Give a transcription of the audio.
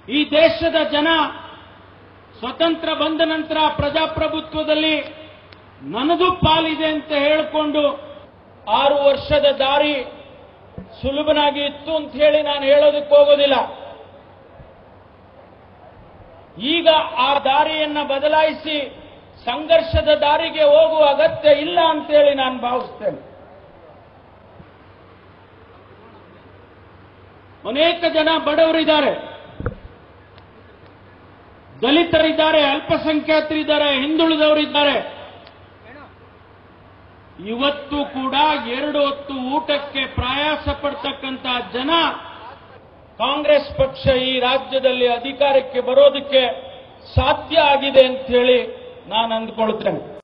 ಈ ದೇಶದ ಜನ ಸ್ವತಂತ್ರ ಬಂದ ನಂತರ ಪ್ರಜಾಪ್ರಭುತ್ವದಲ್ಲಿ ನನ್ನದು ಪಾಲಿದೆ ಅಂತ ಹೇಳಿಕೊಂಡು ಆರು ವರ್ಷದ ದಾರಿ ಸುಲಭನಾಗಿ ಇತ್ತು ಅಂತ ಹೇಳಿ ನಾನು ಹೇಳೋದಕ್ಕೆ ಹೋಗೋದಿಲ್ಲ ಈಗ ಆ ದಾರಿಯನ್ನ ಬದಲಾಯಿಸಿ ಸಂಘರ್ಷದ ದಾರಿಗೆ ಹೋಗುವ ಅಗತ್ಯ ಇಲ್ಲ ಅಂತೇಳಿ ನಾನು ಭಾವಿಸ್ತೇನೆ ಅನೇಕ ಜನ ಬಡವರಿದ್ದಾರೆ ದಲಿತರಿದ್ದಾರೆ ಅಲ್ಪಸಂಖ್ಯಾತರಿದ್ದಾರೆ ಹಿಂದುಳಿದವರಿದ್ದಾರೆ ಇವತ್ತು ಕೂಡ ಎರಡು ಹೊತ್ತು ಊಟಕ್ಕೆ ಪ್ರಯಾಸ ಪಡ್ತಕ್ಕಂತ ಜನ ಕಾಂಗ್ರೆಸ್ ಪಕ್ಷ ಈ ರಾಜ್ಯದಲ್ಲಿ ಅಧಿಕಾರಕ್ಕೆ ಬರೋದಕ್ಕೆ ಸಾಧ್ಯ ಆಗಿದೆ ಅಂತ ಹೇಳಿ ನಾನು ಅಂದ್ಕೊಳ್ತೇನೆ